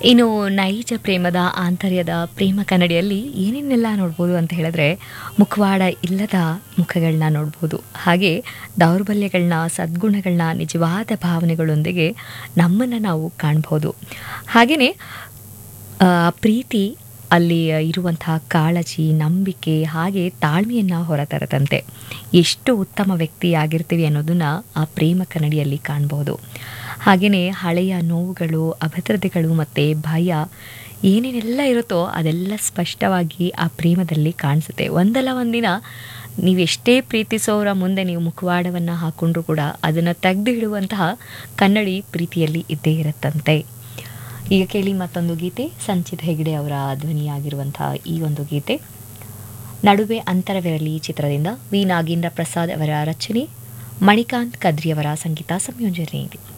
ಇನ್ನು ನೈಜ ಪ್ರೇಮದ ಆಂತರ್ಯದ ಪ್ರೇಮ ಕನ್ನಡಿಯಲ್ಲಿ ಏನೇನೆಲ್ಲ ನೋಡ್ಬೋದು ಅಂತ ಹೇಳಿದ್ರೆ ಮುಖವಾಡ ಇಲ್ಲದ ಮುಖಗಳನ್ನ ನೋಡ್ಬೋದು ಹಾಗೆ ದೌರ್ಬಲ್ಯಗಳನ್ನ ಸದ್ಗುಣಗಳನ್ನ ನಿಜವಾದ ಭಾವನೆಗಳೊಂದಿಗೆ ನಮ್ಮನ್ನು ನಾವು ಕಾಣ್ಬೋದು ಹಾಗೆಯೇ ಆ, ಪ್ರೀತಿ ಅಲ್ಲಿ ಇರುವಂತಹ ಕಾಳಜಿ ನಂಬಿಕೆ ಹಾಗೆ ತಾಳ್ಮೆಯನ್ನು ಹೊರತರದಂತೆ ಎಷ್ಟು ಉತ್ತಮ ವ್ಯಕ್ತಿ ಆಗಿರ್ತೀವಿ ಅನ್ನೋದನ್ನ ಆ ಪ್ರೇಮ ಕನ್ನಡಿಯಲ್ಲಿ ಕಾಣಬಹುದು ಹಾಗೆಯೇ ಹಳೆಯ ನೋವುಗಳು ಅಭದ್ರತೆಗಳು ಮತ್ತು ಭಯ ಏನೇನೆಲ್ಲ ಇರುತ್ತೋ ಅದೆಲ್ಲ ಸ್ಪಷ್ಟವಾಗಿ ಆ ಪ್ರೇಮದಲ್ಲಿ ಕಾಣಿಸುತ್ತೆ ಒಂದಲ್ಲ ಒಂದಿನ ನೀವೆಷ್ಟೇ ಪ್ರೀತಿಸೋರ ಮುಂದೆ ನೀವು ಮುಖವಾಡವನ್ನು ಹಾಕ್ಕೊಂಡ್ರೂ ಕೂಡ ಅದನ್ನು ತೆಗೆದು ಇಡುವಂತಹ ಕನ್ನಡಿ ಪ್ರೀತಿಯಲ್ಲಿ ಇದ್ದೇ ಇರುತ್ತಂತೆ ಈಗ ಕೇಳಿ ಮತ್ತೊಂದು ಗೀತೆ ಸಂಚಿತ್ ಹೆಗ್ಡೆ ಅವರ ಧ್ವನಿಯಾಗಿರುವಂತಹ ಈ ಒಂದು ಗೀತೆ ನಡುವೆ ಅಂತರವಿರಲಿ ಚಿತ್ರದಿಂದ ವಿ ನಾಗೇಂದ್ರ ಪ್ರಸಾದ್ ಅವರ ರಚನೆ ಮಣಿಕಾಂತ್ ಕದ್ರಿಯವರ ಸಂಗೀತ ಸಂಯೋಜನೆ